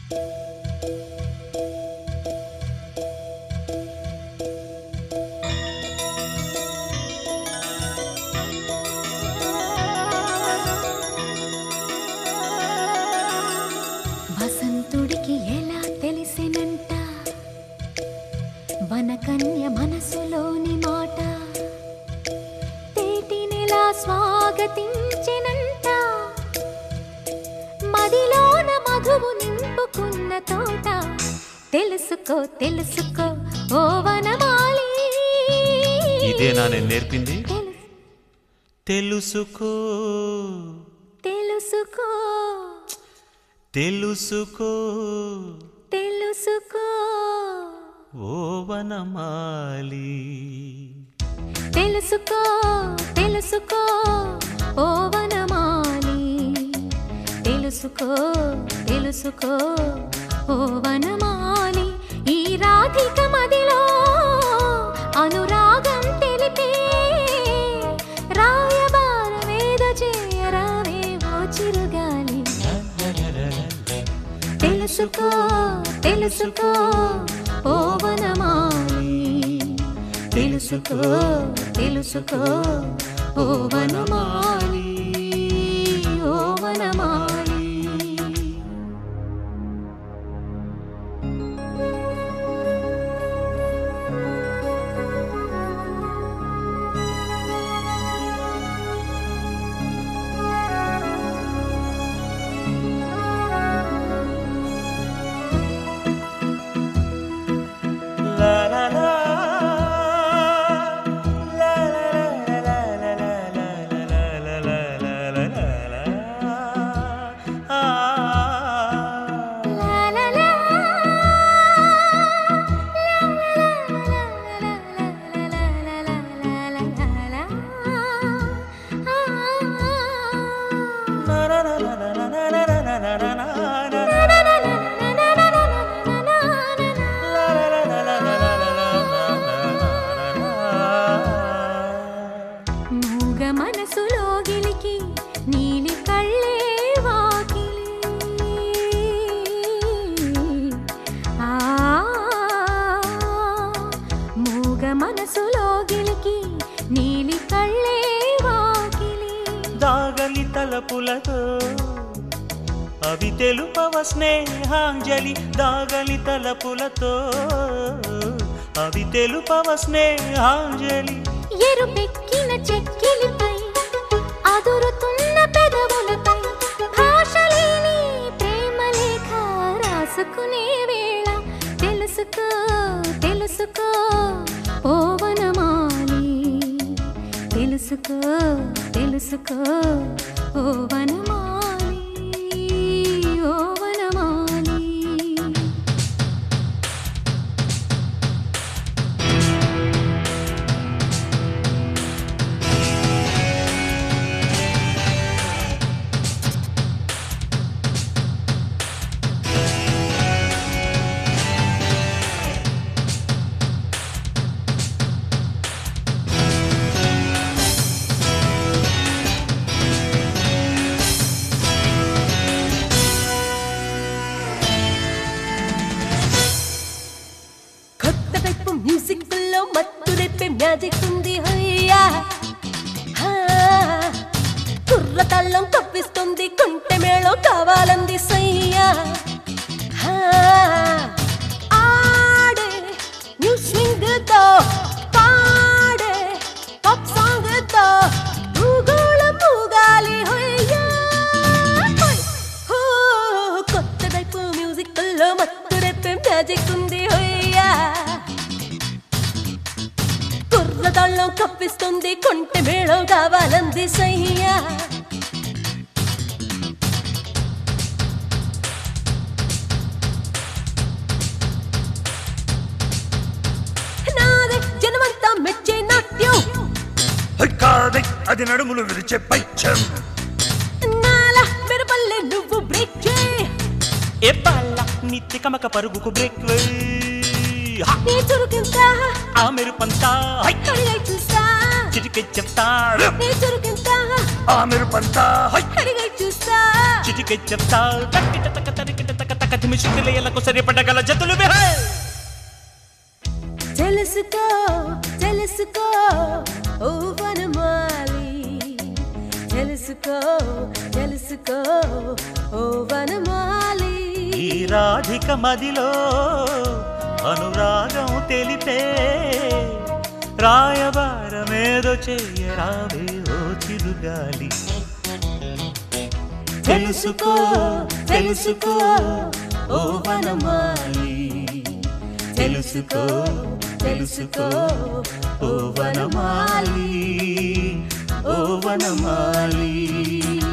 వసంతుడికి ఎలా తెలిసినంట వనకన్య మనసులోని మాట తేటినెలా స్వాగతించెనంట మదిలోన మధువు నింపుకున్న తోట తెలుసుకో తెలుసుకో ఓ వనమాలి ఇదేనా నేను నేర్పింది తెలుసు- తెలుసుకో తెలుసుకో తెలుసుకో తెలుసుకో ఓ వనమాలి తెలుసుకో తెలుసుకో ఓ వనమాలి తెలుసుకో తెలుసుకో ఓ వనమాలి ఈ రాధిక మదిలో అనురాగం తెలిపే రాయబార వేద చేయరావే ఓ చిరుగాలి తెలుసుకో తెలుసుకో ఓ వనమాలి తెలుసుకో తెలుసుకో ఓ వనమాలి ఓ వనమాలి La la la. La la la la la la la la la la la la la la. Ah. లా లా లా. Na na na na na na na na na na na na na. La la la la la la la la la la la. మూగ మనసులో గిలికి నీలి కళ్ళే వాకిలి ఆ మూగ మనసులో గిలికి నీలి కళ్ళే వాకిలి దాగలి తలపులతో అవి తెలుపవ స్నేహాంజలి దాగలి తలపులతో అవి తెలుపవ స్నేహాంజలి ఎరుపెక్కిన చెక్కిలిపై అదురుతున్న పెదవులపై భాషలేని ప్రేమ లేఖ రాసుకునే వేళ తెలుసుకో తెలుసుకో ఓ వనమాలి తెలుసుకో తెలుసుకో ఓ వనమాలి ఓ వనమాలి కొత్త టైపు మ్యూజిక్ లో మత్తు రేపే మ్యాజిక్ ఉంది హయ్యా హా. కుర్రతాళ్ళం కప్పిస్తుంది కుంటె మేళం కావాలంది సయ్యా హా. ఆడే న్యూ స్వింగ్ తో పాడే పాప్ సాంగ్ తో భూగోళం మూగాలి హయ్యా హోయ్. హో, కొత్త టైపు మ్యూజిక్ లో మత్తు రేపే మ్యాజిక్ ఉంది హయ్యా కుర్రతాళ్ళం కప్పిస్తుంది కొంటె మేళం కావాలంది సయ్యా నాదే జనమంతా మెచ్చే నాట్యం కాదే అది నడుములు విరిచే పైచం నాల మెరపల్లె నువ్వు బ్రేక్ చేయి ఏ బాల నిత్య కమక పరుగుకు బ్రేక్ నీ చురుకింత ఆ మెరుపంతా హై, కడిగై చూస్తా చిటికె చెప్తా నీ చురుకింత ఆ మెరుపంతా హై కడిగై చూస్తా చిటికె చెప్తా తక్కిట తక్క తరికిట తక్క తక్క కథమి శుద్ధిలయలకు సరిపడగల జతులు బిహే తెలుసుకో తెలుసుకో ఓ వనమాలి తెలుసుకో తెలుసుకో ఓ వనమాలి ఈ రాధిక మదిలో అనురాగం తెలిపే రాయబారమేదో చెయ్యరావే ఓ చిరుగాలి తెలుసుకో తెలుసుకో ఓ వనమాలి తెలుసుకో తెలుసుకో ఓ వనమాలి ఓ వనమాలి